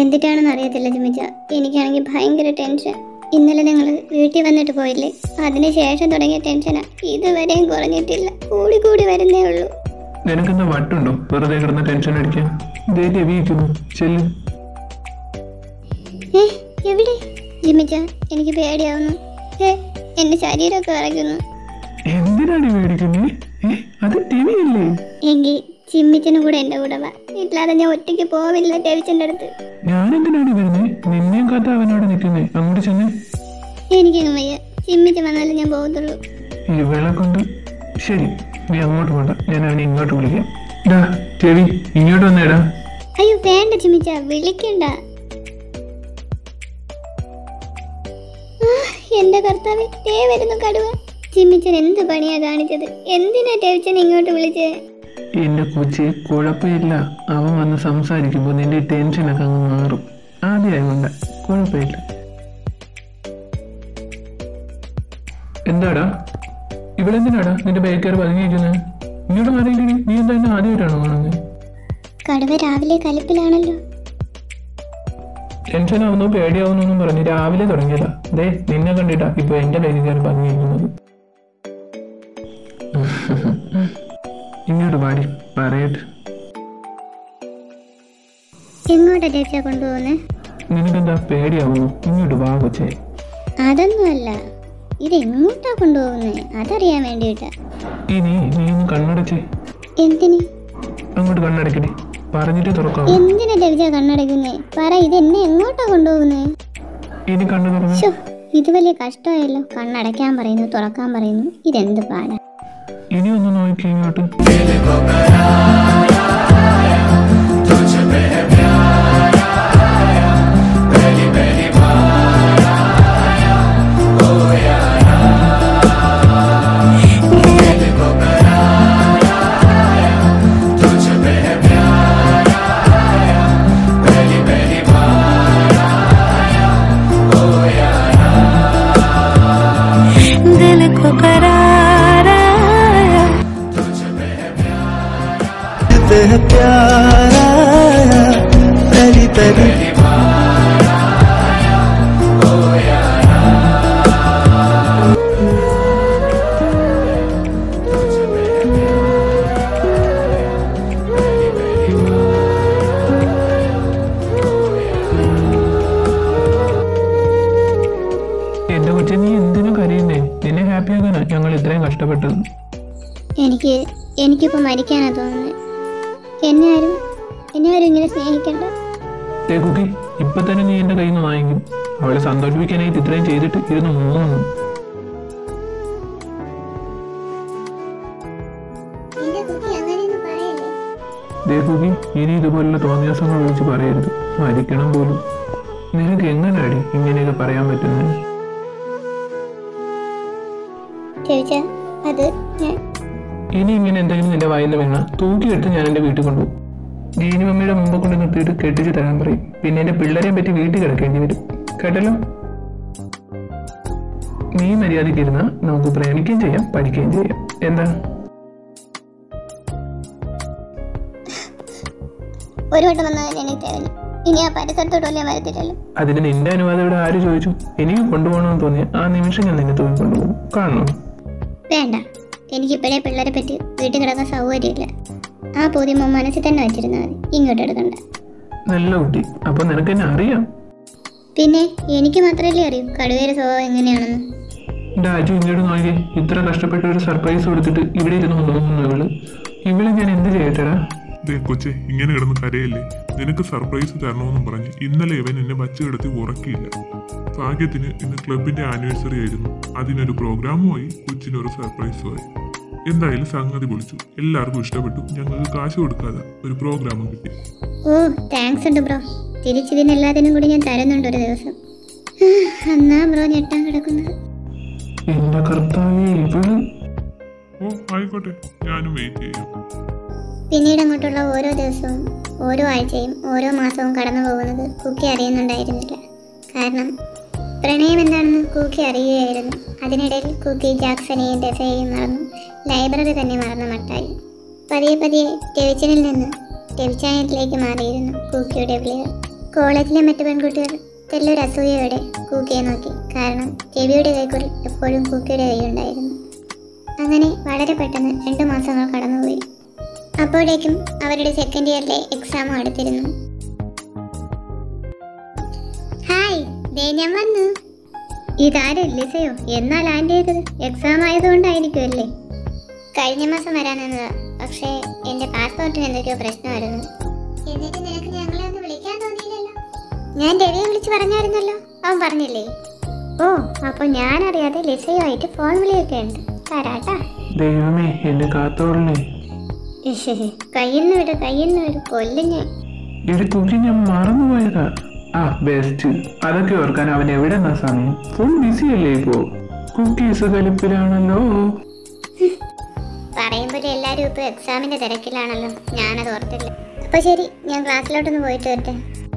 എന്തിട്ടാണെന്ന് അറിയത്തില്ല ജിമിച്ച എനിക്കാണെങ്കിൽ ഭയങ്കര ടെൻഷൻ ഇന്നലെ നിങ്ങൾ വീട്ടിൽ വന്നിട്ട് പോയില്ലേ അതിനുശേഷം തുടങ്ങിയ ടെൻഷനാ ഇതുവരെയും കുറഞ്ഞിട്ടില്ല കൂടി കൂടി വരുന്നേ ഉള്ളൂ നിനക്കെന്താ വട്ടുണ്ടോ വെറുതെ കിടന്ന് ടെൻഷൻ അടിക്കാൻ ദേ രവിയിരിക്കുന്നു ചെല്ല് ഏ എവിടെ ജിമിച്ച എനിക്ക് പേടിയാവുന്നു ഏ എന്റെ ശരീരമൊക്കെ വിറയ്ക്കുന്നു എന്തിനാണ് മേടിക്കുന്നേ ഏ അത് ടി വി അല്ലേ എങ്കിൽ ചിമ്മിച്ചനും കൂടെ എൻ്റെ കൂടെ വാ ഇല്ലാതെ ഞാൻ ഒറ്റയ്ക്ക് പോവില്ല ടെവിച്ചൻ്റെ അടുത്ത് ഞാൻ എന്തിനാണ് വരുന്നേ നിന്നെയും കാത്ത അവനവിടെ നിൽക്കുന്നേ അങ്ങോട്ട് ചെന്നേ എനിക്കങ്ങ് വയ്യ ചിമ്മിച്ച് വന്നാലും ഞാൻ പോകത്തുള്ളൂ ഇവളെ കൊണ്ട് ശരി നീ അങ്ങോട്ട് പോണ്ട ഞാൻ അവനെ ഇങ്ങോട്ട് വിളിക്കാം ഡാ ചെവി ഇങ്ങോട്ട് വന്നേടാ അയ്യോ വേണ്ട ചിമ്മിച്ച വിളിക്കണ്ട ആ, എന്റെ കർത്താവ് ടേ വരുന്നു കടുവ ചിമ്മിച്ചൻ എന്ത് പണിയാ കാണിച്ചത് എന്തിനാ ടെവിച്ചൻ ഇങ്ങോട്ട് വിളിച്ചേ എന്റെ കൊച്ചി കുഴപ്പമില്ല അവൻ വന്ന് സംസാരിക്കുമ്പോൾ നിന്റെ ടെൻഷനൊക്കെ അങ്ങ് മാറും ആദ്യമായതുകൊണ്ട് കുഴപ്പമില്ല എന്താടാ ഇവളെന്തിനാടാ നിന്റെ ബൈക്കാർ പതുങ്ങിയിരിക്കുന്നത് ഇങ്ങോട്ട് മാറിയില്ലേ നീ എന്താ എന്നെ ആദ്യമായിട്ടാണോ കാണുന്നത് കടുവ രാവിലെ കലിപ്പിലാണല്ലോ ടെൻഷൻ ആവുന്നു പേടിയാവുന്നു എന്നും പറഞ്ഞ് രാവിലെ തുടങ്ങിയതാ ദേ നിന്നെ കണ്ടിട്ടാ ഇപ്പൊ എന്റെ ബൈക്കാർ പതുങ്ങിയിരിക്കുന്നത് ഇങ്ങോട്ട് പാടി പറയട്ടെ എങ്ങോട്ടാ ടെവിച്ച കൊണ്ടുപോകുന്നത് നിനക്കെന്താ പേടിയാവുന്നു ഇങ്ങോട്ട് വാ കൊച്ചേ അതൊന്നുമല്ല ഇത് എങ്ങോട്ടാ കൊണ്ടുപോകുന്നത് അതറിയാൻ വേണ്ടിയിട്ടാ ഇനി നീ ഒന്ന് കണ്ണടച്ചേ എന്തിന് അങ്ങോട്ട് കണ്ണടക്കടി പറഞ്ഞിട്ട് തുറക്കാം എന്തിനാ ടെവിച്ച കണ്ണടയ്ക്കുന്നേ പറ ഇത് എന്നെ എങ്ങോട്ടാ കൊണ്ടുപോകുന്നേ ഇനി കണ്ണു തുറന്നു ശ്ശോ, ഇത് വലിയ കഷ്ടമായല്ലോ കണ്ണടയ്ക്കാൻ പറയുന്നു തുറക്കാൻ പറയുന്നു ഇതെന്ത് പാടാ ഇനി ഒന്ന് നോക്കി ഇങ്ങോട്ട് दिल को करार आया पे है प्यार आया पहली पहली എന്റെ കൊച്ചെ നീ എന്തിനാ കരയുന്നേ നിന്നെ ഹാപ്പി ആക്കാനാ ഞങ്ങൾ ഇത്രയും കഷ്ടപ്പെട്ടത് എനിക്ക് എനിക്കിപ്പോൾ മരിക്കാനാ തോന്നുന്നത് എന്നെ ആരും എന്നെ ആരും ഇങ്ങനെ സ്നേഹിക്കണ്ട ദേ കുട്ടി ഇപ്പൊ തന്നെ നീ എന്റെ കയ്യിൽ നിന്ന് വാങ്ങിക്കും അവളെ സന്തോഷിപ്പിക്കാനായിട്ട് ഇത്രയും ചെയ്തിട്ട് ഇരുന്ന് മൂന്നു ദേ കുട്ടി ഇനി ഇതുപോലുള്ള തോന്നിയാസങ്ങൾ വിളിച്ച് പറയരുത് മരിക്കണം പോലും നിനക്ക് എങ്ങനെയാടി ഇങ്ങനെയൊക്കെ പറയാൻ പറ്റുന്നത് ചോദിച്ചാ അത് ഞാൻ ഇനി ഇങ്ങനെ എന്തെങ്കിലും നിന്റെ വായിൽ വീണ തൂക്കിയെടുത്ത് ഞാൻ എന്റെ വീട്ടിൽ കൊണ്ടുപോകും ജീനി മമ്മിയുടെ മുമ്പ് കൊണ്ട് നിർത്തിയിട്ട് കെട്ടിച്ച് തരാൻ പറയും പിന്നെ എന്റെ പിള്ളേരെയും പറ്റി വീട്ടിൽ കിടക്കേണ്ടി വരും കേട്ടല്ലോ നീ മര്യാദയ്ക്ക് ഇരുന്ന നമുക്ക് പ്രേമിക്കുകയും ചെയ്യാം പഠിക്കുകയും ചെയ്യാം എന്താ ഒരു വട്ടം വന്നതിന് എനിക്ക് തേവല്ല ഇനി ആ പരിസരത്തോട്ട് വല്ലതും വരത്തില്ലല്ലോ അതിന് നിന്റെ അനുവാദം ഇവിടെ ആര് ചോദിച്ചു എനിക്ക് കൊണ്ടുപോകണമെന്ന് തോന്നിയ ആ നിമിഷം ഞാൻ നിന്നെ തൂക്കി കൊണ്ടുപോകും കാണണോ വേണ്ട എനിക്കിപ്പോഴേ പിള്ളേരെ പറ്റി വീട്ടിൽ കിടക്കാൻ സൗകര്യമില്ല ആ പൂതിമ മനസ്സിൽ തന്നെ വെച്ചിരുന്നാൽ മതി ഇങ്ങോട്ട് എടുക്കണ്ട നല്ല കുട്ടി അപ്പൊ നിനക്ക് എന്നെ അറിയാം പിന്നെ എനിക്ക് മാത്രമല്ലേ അറിയൂ കടുവയുടെ സ്വഭാവം എങ്ങനെയാണെന്ന് രാജു ഇങ്ങോട്ട് നോക്കി ഇത്ര കഷ്ടപ്പെട്ട ഒരു സർപ്രൈസ് കൊടുത്തിട്ട് ഇവിടെ ഇരുന്ന് നോക്കുന്നു ഇവള് ഇവളെ ഞാൻ എന്ത് ചെയ്യട്ടെടാ ദേ കൊച്ചെ ഇങ്ങനെ കിടന്ന് കരയല്ലേ നിനക്ക് സർപ്രൈസ് തരണമെന്നും പറഞ്ഞ് ഇന്നലെ ഇവൻ എന്നെ വച്ച് കിടത്തി ഉറക്കിയില്ല ഭാഗ്യത്തിന് ഇന്ന് ക്ലബിന്റെ ആനിവേഴ്സറി ആയിരുന്നു അതിനൊരു പ്രോഗ്രാമുമായി കൊച്ചിനൊരു സർപ്രൈസുമായി എന്തായാലും സംഗതി പൊളിച്ചു എല്ലാവർക്കും ഇഷ്ടപ്പെട്ടു ഞങ്ങൾക്ക് കാശ് കൊടുക്കാതെ ഒരു പ്രോഗ്രാമും കിട്ടി ഓ താങ്ക്സ് ഉണ്ട് ബ്രോ തിരിച്ചിതിനെല്ലാത്തിനും കൂടി ഞാൻ തരുന്നുണ്ട് ഒരു ദിവസം എന്നാ ബ്രോ ഞെട്ടാൻ കിടക്കുന്നത് എന്റെ കർത്താവേ ഇവള് ഓ ആയിക്കോട്ടെ ഞാനും വെയിറ്റ് ചെയ്യാം പിന്നീട് അങ്ങോട്ടുള്ള ഓരോ ദിവസവും ഓരോ ആഴ്ചയും ഓരോ മാസവും കടന്നു പോകുന്നത് കുക്കി അറിയുന്നുണ്ടായിരുന്നില്ല കാരണം പ്രണയം എന്താണെന്ന് കൂക്കി അറിയുകയായിരുന്നു അതിനിടയിൽ കൂക്കി ജാക്സനെയും ഡെസയെയും മറന്നു ലൈബ്രറി തന്നെ മറന്ന മട്ടായി പതിയെ പതിയെ ടെവിച്ചനിൽ നിന്ന് ടെവിച്ചായനിലേക്ക് മാറിയിരുന്നു കൂക്കിയുടെ വിളികൾ കോളേജിലെ മറ്റു പെൺകുട്ടികൾ തെല്ലൊരു അസൂയയോടെ കൂക്കിയെ നോക്കി കാരണം രവിയുടെ കൈക്കുള്ളിൽ എപ്പോഴും കൂക്കിയുടെ കൈയുണ്ടായിരുന്നു അങ്ങനെ വളരെ പെട്ടെന്ന് രണ്ട് മാസങ്ങൾ കടന്നുപോയി അപ്പോഴേക്കും അവരുടെ സെക്കൻഡ് ഇയറിലെ എക്സാമും അടുത്തിരുന്നു ഹായ് ദേ ഞാൻ വന്നു ഇതാരും ലിസയോ എന്നാൽ ആൻ്റെ ചെയ്തത് എക്സാം ആയതുകൊണ്ടായിരിക്കും അല്ലേ കഴിഞ്ഞ മാസം വരാനെന്നതാ പക്ഷേ എൻ്റെ പാസ്പോർട്ടിന് എന്തൊക്കെയോ പ്രശ്നമായിരുന്നു എന്നിട്ട് നിനക്ക് ഞങ്ങളെ ഒന്ന് വിളിക്കാൻ തോന്നിയില്ലല്ലോ ഞാൻ രവിയെ വിളിച്ച് പറഞ്ഞായിരുന്നല്ലോ അവൻ പറഞ്ഞില്ലേ ഓ അപ്പോൾ ഞാൻ അറിയാതെ ലിസയുമായിട്ട് ഫോൺ വിളിയൊക്കെ ഉണ്ട് തരാട്ടാ ദൈവമേ എന്നെ കാത്തോളണേ കയ്യിന്ന് വിട് കയ്യിന്ന് വിട് കൊല്ലും ഞാൻ എടി തൂക്കി ഞാൻ മറന്നുപോയതാ ആ ബെസ്റ്റ് അതൊക്കെ ഓർക്കാൻ അവൻ എവിടെ നിന്നാ സമയം ഫുൾ ബിസി അല്ലേ ഇപ്പോ കുക്കീസ് കലിപ്പിലാണല്ലോ പറയുമ്പോൾ എല്ലാവരും ഇപ്പോൾ എക്സാമിന്റെ തിരക്കിലാണല്ലോ ഞാനത് ഓർത്തില്ല അപ്പോൾ ശരി ഞാൻ ക്ലാസ്സിലോട്ടൊന്ന് പോയിട്ട് വരട്ടെ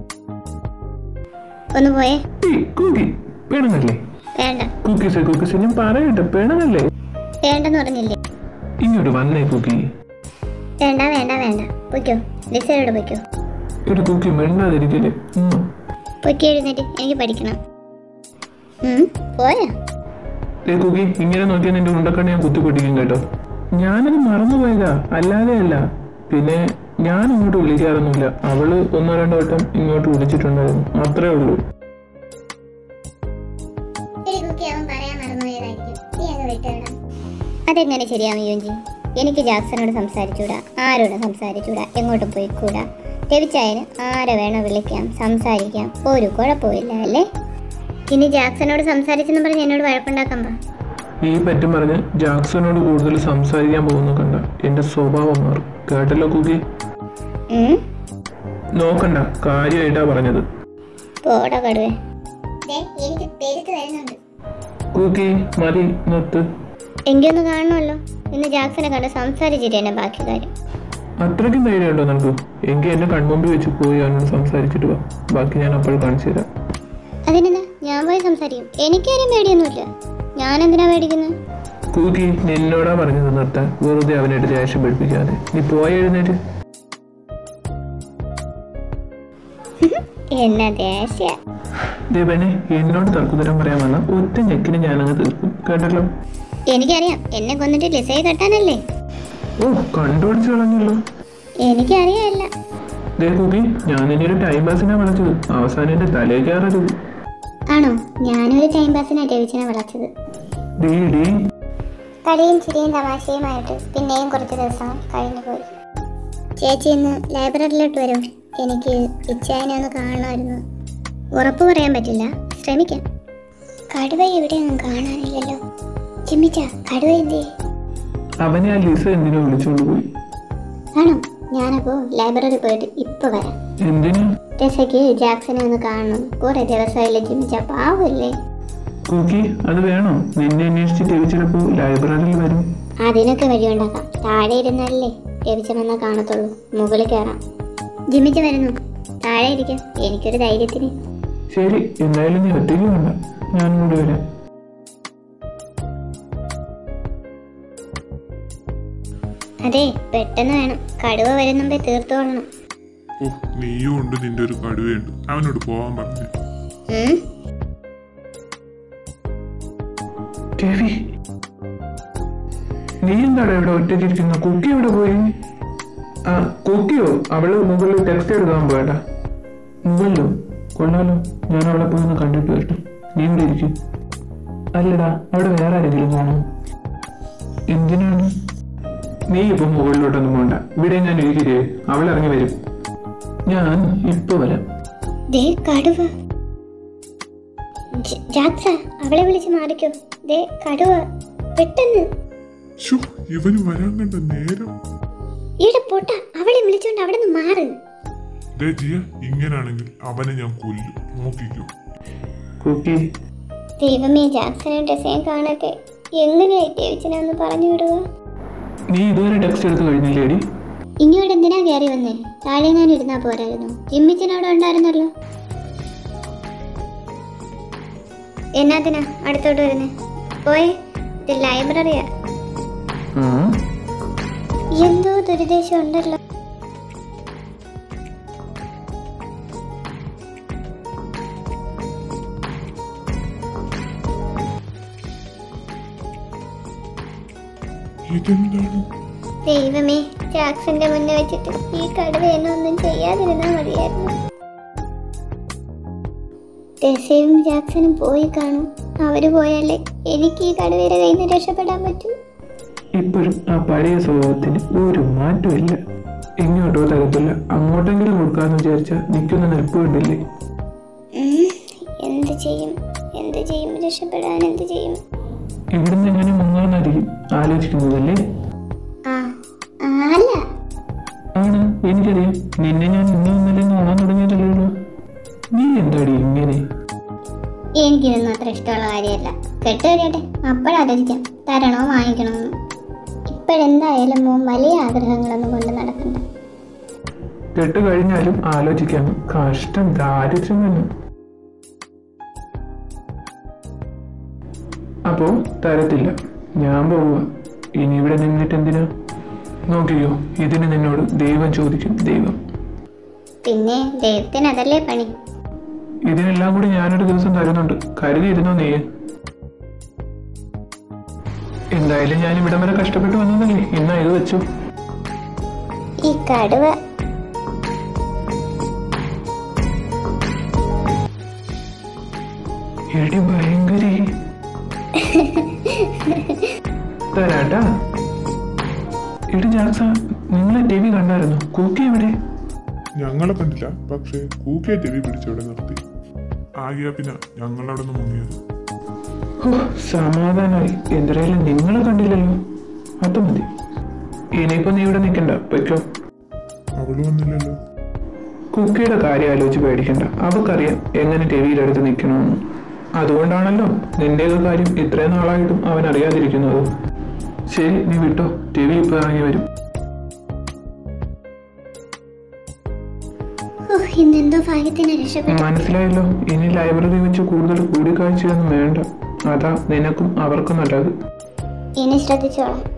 ഒന്ന് പോയേ ഏയ്, കുക്കി പെണങ്ങല്ലേ വേണ്ട കുക്കീസ് കുക്കീസ് ഞാൻ പറയട്ടെ പെണങ്ങല്ലേ വേണ്ടെന്ന് പറഞ്ഞില്ലേ ഇങ്ങോട്ട് വന്നേ കുക്കി വേണ്ട വേണ്ട വേണ്ട പൊയ്ക്കോ ലിസയോട് പൊയ്ക്കോ ഒരു കുക്കി മിണ്ടാതിരിക്കല്ലേ ഉം. പൊയ്ക്കോ എഴുന്നേറ്റ് എനിക്ക് പഠിക്കണം ഉം, പോയാ ഏ കുക്കി ഇങ്ങനെ നോക്കിയാൽ നിന്റെ ഉണ്ടക്കണ്ണി ഞാൻ കുത്തിപ്പൊട്ടിക്കും കേട്ടോ ഞാനത് മറന്നുപോയതാ അല്ലാതെ അല്ല പിന്നെ ഞാൻ ഇങ്ങോട്ട് വിളിക്കാറൊന്നുമില്ല അവള് ഒന്നോ രണ്ടോ വട്ടം ഇങ്ങോട്ട് വിളിച്ചിട്ടുണ്ടായിരുന്നു അത്രേ ഉള്ളൂ അവൻ പറയാൻ മറന്നുപോയതായിരിക്കും നീ അങ്ങ് വിട്ടുവിടാം അതെങ്ങനെ ശരിയാവും യോഞ്ചി എനിക്ക് ജാക്സനോട് സംസാരിച്ചൂടാ ആരോടും സംസാരിച്ചൂടാ എങ്ങോട്ടും പോയിക്കൂടാ രവിച്ചായന് ആരെ വേണോ വിളിക്കാം സംസാരിക്കാം ഒരു കുഴപ്പമില്ല അല്ലേ ഇനി ജാക്സനോട് സംസാരിച്ചെന്ന് പറഞ്ഞ് എന്നോട് വഴക്കുണ്ടാക്കാൻ പാ ഈ പറ്റും പറഞ്ഞ് ജാക്സണോട് കൂടുതൽ സംസാരിക്കാൻ പോകുന്ന കണ്ട എന്റെ സ്വഭാവം മാറും കേട്ടല്ലോ കുക്കി ഉം? നോക്കണ്ട കാര്യമായിട്ടാ പറഞ്ഞത് പോടാ കടുവേ എനിക്ക് പെരുത്ത് വരുന്നുണ്ട് കുക്കി മതി നിർത്ത് എനിക്കൊന്ന് കാണണമല്ലോ ഇന്ന് ജാക്സനെ കണ്ട് സംസാരിച്ചിട്ട് തന്നെ ബാക്കി കാര്യം അത്രയ്ക്കും ധൈര്യമുണ്ടോ നിനക്ക് എങ്കിൽ എന്നെ കൺമുമ്പിൽ വെച്ച് പോയി അവനോട് സംസാരിച്ചിട്ട് വാ ബാക്കി ഞാൻ അപ്പോൾ കാണിച്ചു തരാം അതിനെന്താ ഞാൻ പോയി സംസാരിക്കും എനിക്കാരും പേടിയൊന്നുമില്ല ഞാൻ എന്തിനാ പേടിക്കുന്നത് കൂക്കി നിന്നോടാ പറഞ്ഞത് നിർത്താൻ വെറുതെ അവനായിട്ട് ദേഷ്യം പഠിപ്പിക്കാതെ നീ പോയി എഴുന്നേറ്റ് എന്നാ ദേഷ്യ ദേവനെ എന്നോട് തർക്കുതരം പറയാൻ വന്ന ഒറ്റ ഞെക്കിന് ഞാനങ്ങ് തീർക്കും കേട്ടല്ലോ എനിക്കറിയാം എന്നെ കൊന്നിട്ട് ലിസയെ കെട്ടാനല്ലേ ഓ കണ്ടുപിടിച്ച് കളഞ്ഞല്ലോ എനിക്കറിയാമല്ല ദേ കൂക്കി ഞാൻ നിന്നെ ഒരു ടൈം പാസിനാ വിളിച്ചത് അവസാനം എന്റെ തലയിൽ കയറരുത് ആണോ ഞാനൊരു ടൈം പാസിനാ രവിച്ചനെ വിളിച്ചത് ഡീ ഡീ കളിയും ചിരിയും തമാശയുമായിട്ട് പിന്നെയും കുറച്ച് ദിവസം കഴിഞ്ഞു പോയി ചേച്ചി ഇന്ന് ലൈബ്രറിയിലോട്ട് വരും എനിക്ക് ഇച്ചായനെ ഒന്ന് കാണണമായിരുന്നു ഉറപ്പ് പറയാൻ പറ്റില്ല ശ്രമിക്കാം കടുവ എവിടെയൊന്നും കാണാനില്ലല്ലോ ചിമ്മിച്ച കടുവ എന്തേ അവനെ ആ ലിസ എന്തിനോ വിളിച്ചോണ്ട് പോയി ആണോ ഞാനപ്പോ ലൈബ്രറി പോയിട്ട് ഇപ്പൊ വരാം എന്തിനാ രസയ്ക്ക് ജാക്സനെ ഒന്ന് കാണണം കുറെ ദിവസമായില്ലേ ജിമ്മിച്ച പാവല്ലേ കൂക്കി അത് വേണോ നിന്നെ അന്വേഷിച്ചിട്ട് ഇവ ചിലപ്പോ ലൈബ്രറിയിൽ വരും അതിനൊക്കെ വഴിയുണ്ടാക്കാം താഴെ ഇരുന്നല്ലേ രവിച്ചമെന്നാ കാണത്തുള്ളൂ മുകളിൽ കയറാം ജിമ്മിച്ച് വരുന്നു താഴെ ഇരിക്കാം എനിക്കൊരു ധൈര്യത്തിന് ശരി എന്തായാലും നീ ഒറ്റയ്ക്ക് വേണ്ട ഞാനും കൂടി വരാം അതെ പെട്ടെന്ന് വേണം കടുവ വരുന്നുമ്പേ തീർത്തോളണം ഓ നീയും ഉണ്ട് നിന്റെ ഒരു കടുവയുണ്ട് അവനോട് പോവാൻ പറഞ്ഞു ഉം? രവി നീ എന്താടാ ഇവിടെ ഒറ്റയ്ക്കിരിക്കുന്ന കുക്കി എവിടെ പോയി ആ കുക്കിയോ അവള് മുകളിൽ ടെക്സ്റ്റ് എടുക്കാൻ പോയടാ മുകളിലോ കൊള്ളാലോ ഞാൻ അവളെ പോയി ഒന്ന് കണ്ടിട്ട് വരട്ടെ നീ ഇവിടെ ഇരിക്കും അല്ലടാ അവിടെ വേറെ ആരെങ്കിലും കാണും എന്തിനാണ് നീ ഇപ്പൊ മുകളിലോട്ടൊന്നും പോണ്ട ഇവിടെ ഞാൻ ഇരിക്കരുത് അവൾ ഇറങ്ങി വരും ഞാൻ ഇപ്പൊ വരാം ദേ കടുവ ജ- ജാക്സ അവളെ വിളിച്ച് മാറിക്കോ ദേ കടുവ പെട്ടെന്ന് ശോ ഇവന് വരാൻ കണ്ട നേരം ഈടെ പൊട്ട അവളെ വിളിച്ചോണ്ട് അവിടെ നിന്ന് മാറ് ദേ ജിയ ഇങ്ങനാണെങ്കിൽ അവനെ ഞാൻ കൊല്ലും നോക്കിക്കോ കുക്കി ദൈവമേ ജാക്സനെ ഡിസൈൻ കാണട്ടെ എങ്ങനെയായി ദേവിച്ചനെ ഒന്ന് പറഞ്ഞു വിടുക നീ ഇതുവരെ ടെക്സ്റ്റ് എടുത്ത് കഴിഞ്ഞില്ലേടി ഇങ്ങോട്ട് എന്തിനാ കയറി വന്നേ താഴെ ഞാൻ ഇരുന്നാ പോരായിരുന്നു ജിമ്മിച്ചൻ അവിടെ ഉണ്ടായിരുന്നല്ലോ എന്നാത്തിനാ അടുത്തോട്ട് വരുന്നേ പോയേ ഇത് ലൈബ്രറിയാ ആ? എന്തോ ദുരുദ്ദേശം ഉണ്ടല്ലോ നീ എന്താ ഇവിടെ ഒറ്റയ്ക്കിരിക്കുന്ന കുക്കി എവിടെ പോയി ആ, കുക്കിയോ അവളെ വിളിച്ച് മാറിക്കോ ദേ കടുവ പെട്ടെന്ന് കുക്കി ഈടെ പൊട്ട അവളെ വിളിച്ചോണ്ട് അവിടെ നിന്ന് മാറ് നീ ഇതുവരെ ടെക്സ്റ്റ് എടുത്ത് കഴിഞ്ഞില്ലേടി ഇങ്ങോട്ട് എന്തിനാ കയറി വന്നേ താഴെ ഞാൻ ഇരുന്നാ പോരായിരുന്നു ജിമ്മിച്ചൻ അവിടെ ഉണ്ടായിരുന്നല്ലോ പോയേ ഇത് ലൈബ്രറിയാ ആ? ഇതെന്താണ് ദൈവമേ ജാക്സന്റെ മുന്നേ വെച്ചിട്ട് ഈ കടുവ എന്നെ ഒന്നും ചെയ്യാതിരുന്നാ മതിയായിരുന്നു ടെസയും ജാക്സനും പോയി കാണും അവര് പോയാലേ എനിക്ക് ഈ കടുവയുടെ കയ്യിൽ നിന്ന് രക്ഷപ്പെടാൻ പറ്റൂ ഇപ്പോഴും ആ പഴയ സ്വഭാവത്തിന് ഒരു മാറ്റമില്ല ഇങ്ങോട്ടോ തരത്തില്ല അങ്ങോട്ടെങ്കിലും കൊടുക്കാന്ന് വിചാരിച്ച നിൽക്കുന്ന നിൽപ്പ് കണ്ടില്ലേ ഉം, എന്ത് ചെയ്യും എന്ത് ചെയ്യും രക്ഷപ്പെടാൻ എന്ത് ചെയ്യും ഇവിടുന്ന് എങ്ങനെ മുങ്ങാന്നായിരിക്കും ആലോചിക്കുന്നതല്ലേ ആ ആ, അല്ല ആണ് എനിക്കറിയാം നിന്നെ ഞാൻ ഇന്ന് ഇന്നലെ കാണാൻ തുടങ്ങിയതല്ലോ നീ എന്താടി ഇങ്ങനെ എനിക്കിതൊന്നും അത്ര ഇഷ്ടമുള്ള കാര്യമല്ല കെട്ട് കഴിയട്ടെ അപ്പോഴാലോചിക്കാം തരണോ വാങ്ങിക്കണോ എന്ന് ഇപ്പോഴെന്തായാലും മോൻ വലിയ ആഗ്രഹങ്ങളൊന്നും കൊണ്ട് നടക്കണ്ട കെട്ട് കഴിഞ്ഞാലും ആലോചിക്കാം കഷ്ടം ദാരിദ്ര്യം തന്നെ അപ്പോ തരത്തില്ല ഞാൻ പോവുക ഇനി ഇവിടെ നിന്നിട്ട് എന്തിനാ നോക്കിയോ ഇതിന് നിന്നോട് ദൈവം ചോദിക്കും ദൈവം പിന്നെ ദൈവത്തിന് അതല്ലേ പണി ഇതിനെല്ലാം കൂടി ഞാനൊരു ദിവസം തരുന്നുണ്ട് കരുതിയിരുന്നോ നീ എന്തായാലും ഞാൻ ഇവിടം വരെ കഷ്ടപ്പെട്ട് വന്നതല്ലേ ഇന്നാ ഇത് വെച്ചു ഈ കടുവ എടി ഭയങ്കരി തരാട്ടാ എടി ജാക്സ നിങ്ങളെ ടി വി കണ്ടായിരുന്നു കൂക്കി എവിടെ ഞങ്ങളെ കണ്ടില്ല പക്ഷേ കൂക്കിയെ ചെവി പിടിച്ചവിടെ നിർത്തി ആകിയ പിന്നെ ഞങ്ങളവിടെ നിന്ന് മുങ്ങിയത് ഓ സമാധാനായി എന്തായാലും നിങ്ങളെ കണ്ടില്ലല്ലോ അത് മതി ഇനിയിപ്പോ നീ ഇവിടെ നിൽക്കണ്ട പൊയ്ക്കോ അവള് വന്നില്ലല്ലോ കുക്കിയുടെ കാര്യം ആലോചിച്ച് പേടിക്കണ്ട അവക്കറിയാം എങ്ങനെ ടെവിയിലെടുത്ത് നിൽക്കണമെന്ന് അതുകൊണ്ടാണല്ലോ നിന്റേത് കാര്യം ഇത്രയും നാളായിട്ടും അവൻ അറിയാതിരിക്കുന്നത് ശരി നീ വിട്ടോ ടി വി ഇപ്പൊ ഇറങ്ങി വരും ഓ ഇന്നെന്തോ ഭാഗ്യത്തിന് രക്ഷപ്പെട്ടു മനസ്സിലായല്ലോ ഇനി ലൈബ്രറി വെച്ച് കൂടുതൽ കൂടിക്കാഴ്ചയൊന്നും വേണ്ട അതാ നിനക്കും അവർക്കും നല്ലത് ഇനി ശ്രദ്ധിച്ചോളാം